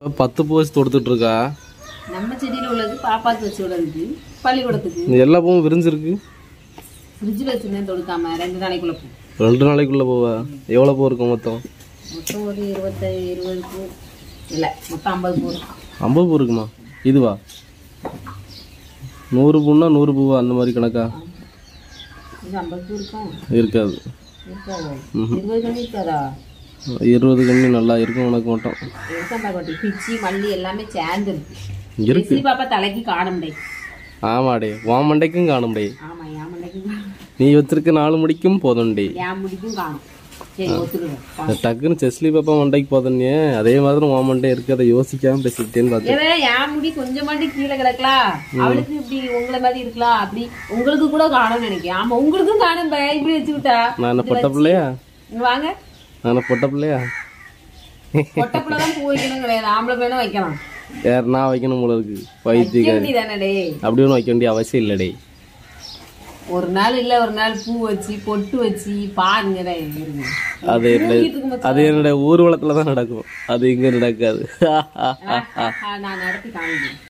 பத்து பூ வச்சு தொடுத்துட்டு இருக்கா நம்ம செடியில உள்ளது பாப்பாக்கு வச்சு உள்ளதுக்கு பள்ளிக்கூடத்துக்கு இந்த எல்லா பூவும் விரிஞ்சிருக்கு ஃப்ரிட்ஜில் வச்சிருந்தேன் தொடுக்காம ரெண்டு நாளைக்குள்ள பூ ரெண்டு நாளைக்குள்ள பூவா எவ்வளோ பூ இருக்கும் மொத்தம் மொத்தம் ஒரு இருபத்தி இருபது பூ இல்லை மொத்தம் ஐம்பது பூ இருக்கும் ஐம்பது பூ இருக்குமா இதுவா நூறு பூன்னா நூறு பூவா அந்த மாதிரி கணக்கா இது ஐம்பது பூ இருக்கும் இருக்காது இருக்காது இருபது கண்ணி இருக்காதா இருபது கண்ணி நல்லா இருக்கும் உனக்கு மட்டும் இருக்கா பாட்டி பிச்சி மல்லி எல்லாமே சேர்ந்து இருக்கு இருக்கு ஜெசி பாப்பா தலைக்கு காணும்டே ஆமாடே உன் மண்டைக்கும் காணும்டே ஆமா என் மண்டைக்கும் காணும். நீ வச்சிருக்க நாலு முடிக்கும் போதும்டே என் முடிக்கும் காணும் சரி ஒத்துருவேன் டக்குன்னு செஸ்லி பாப்பா மண்டைக்கு போதனே அதே மாதிரி உன் மண்டை இருக்கு அதை யோசிக்காம பேசிக்கிட்டேன்னு பார்த்தேன் ஏவே என் முடி கொஞ்சமாட்டி கீழே கிடக்கலாம் அவளுக்கு இப்படி உங்களை மாதிரி இருக்கலாம் அப்படி உங்களுக்கு கூட காணும்னு நினைக்கிறேன் ஆமா உங்களுக்கும் காணும் பே, இப்படி வச்சு விட்டா நான் என்ன பொட்ட பிள்ளையா இங்க வாங்க நான் என்ன பொட்ட பிள்ளையா பொட்டப்புல தான் பூ வைக்கணும் கிடையாது ஆம்பளை பையனும் வைக்கலாம் யார் நான் வைக்கணும் போல இருக்கு வைத்தியக்காரி தானே அப்படி ஒன்றும் வைக்க வேண்டிய அவசியம் இல்லடே ஒரு நாள் இல்ல ஒரு நாள் பூ வச்சு பொட்டு வச்சு பாருங்க இருங்க அது என்ன அது என்னோட ஊர்வலத்துல தான் நடக்கும் அது இங்க நடக்காது ஆ, நான் நடத்தி காமிக்கிறேன்